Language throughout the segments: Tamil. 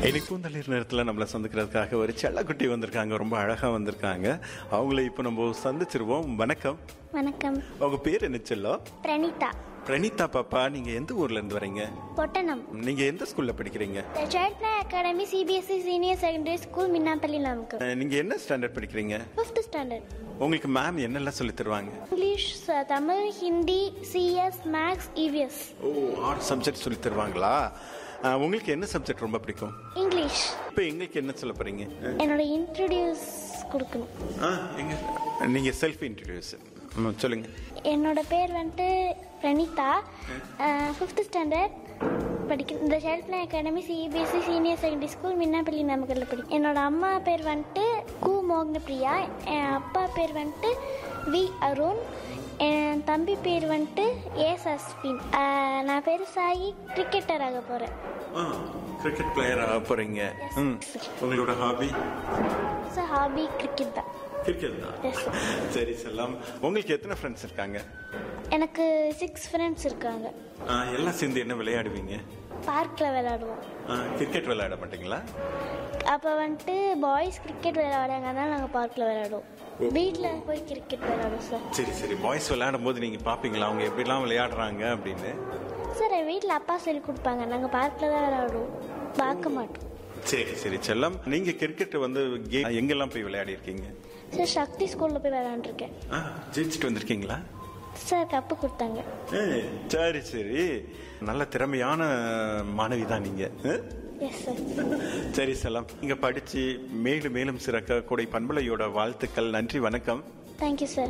இனிப்பூந்தளிர் நேரத்தில் நம்மளை சந்திக்கிறதுக்காக ஒரு செல்லக்குட்டி வந்திருக்காங்க ரொம்ப அழகாக வந்திருக்காங்க அவங்கள இப்போ நம்ம சந்திச்சிருவோம் வணக்கம் வணக்கம் உங்க பேர் என்ன செல்லம் பிரணீதா பிரணீதா பாப்பா நீங்க எந்த ஊர்ல இருந்து வரீங்க பொட்டணம் நீங்க எந்த ஸ்கூல்ல படிக்கிறீங்க the child play academy CBSE senior secondary school Minnapalli நமக்கு அஹ், நீங்க என்ன ஸ்டாண்டர்ட் படிக்கிறீங்க ஃபிஃப்த் ஸ்டாண்டர்ட் உங்களுக்கு மேம் என்னெல்லாம் சொல்லி தருவாங்க இங்கிலீஷ் ச- Tamil Hindi CS maths EVS ஓ ஆறு சப்ஜெக்ட் சொல்லி தருவாங்களா அஹ், உங்களுக்கு என்ன சப்ஜெக்ட் ரொம்ப பிடிக்கும் இங்கிலீஷ் இப்போ எங்களுக்கு என்ன சொல்ல போறீங்க என்னோட இன்ட்ரடியூஸ் கொடுக்கணும் ஆ, எங்க நீங்க செல்ஃப் இன்ட்ரடியூஸ் சொல்லுங்க என்னோட பேர் வந்துட்டு பிரணீதா ஃபிஃப்த் ஸ்டாண்டர்ட் படிக்க இந்த child play academy CBSE senior secondary school Minnapalli நாமக்கல்ல படிக்கும் என்னோட அம்மா பேர் வந்துட்டு கு மோகனப்பிரியா என் அப்பா பேர் வந்துட்டு வி அருண் என் தம்பி பேர் வந்துட்டு ஏஸ் அஸ்வின் அஹ், நான் பெருசாகி கிரிக்கெட்டர் ஆக போகிறேன் கிரிக்கெட் பிளேயர் ஆக போறீங்க ம். உங்களோட ஹாபி ஸோ ஹாபி கிரிக்கெட் தான் கிரிக்கெட் தான் Yes. சரி செல்லம் உங்களுக்கு எத்தனை ஃப்ரெண்ட்ஸ் இருக்காங்க எனக்கு சிக்ஸ் ஃப்ரெண்ட்ஸ் இருக்காங்க ஆ, எல்லாம் சேர்ந்து என்ன விளையாடுவீங்க பார்க்கில் விளையாடுவோம் கிரிக்கெட் விளையாட மாட்டீங்களா அப்போ வந்துட்டு பாய்ஸ் கிரிக்கெட் விளையாடுவாங்க அதனால நாங்கள் பார்க்கில் விளையாடுவோம் வீட்டில் போய் கிரிக்கெட் விளையாடுவோம் சார் சரி சரி பாய்ஸ் விளையாடும் போது நீங்க பாப்பீங்களா அவங்க எப்படிலாம் விளையாடுறாங்க அப்படின்னு சார் என் வீட்டில் அப்பா சொல்லி கொடுப்பாங்க நாங்கள் பார்க்கில் தான் விளையாடுவோம் பார்க்க மாட்டோம் சரி சரி செல்லம் நீங்க கிரிக்கெட் வந்து game எங்கெல்லாம் போய் விளையாடி இருக்கீங்க சார் சக்தி ஸ்கூலில் போய் விளையாண்டுருக்கேன் ஆ, ஜெயிச்சுட்டு வந்திருக்கீங்களா சார் கப்பு கொடுத்தாங்க ஏய், சரி சரி நல்ல திறமையான மாணவி தான் நீங்க ஆ? எஸ் சார் சரி செல்லம் நீங்க படிச்சு மேலும் மேலும் சிறக்க கூடை பண்பலையோட வாழ்த்துக்கள் நன்றி வணக்கம் தேங்க்யூ சார்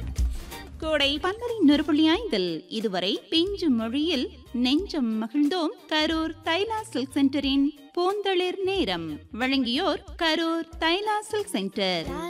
கோடை பந்தரை நொறுபுள்ளி ஐந்தில் இதுவரை பிஞ்சு மொழியில் நெஞ்சம் மகிழ்ந்தோம் கரூர் தைலா சில்க் சென்டரின் பூந்தளிர் நேரம் வழங்கியோர் கரூர் தைலா சில்க் சென்டர்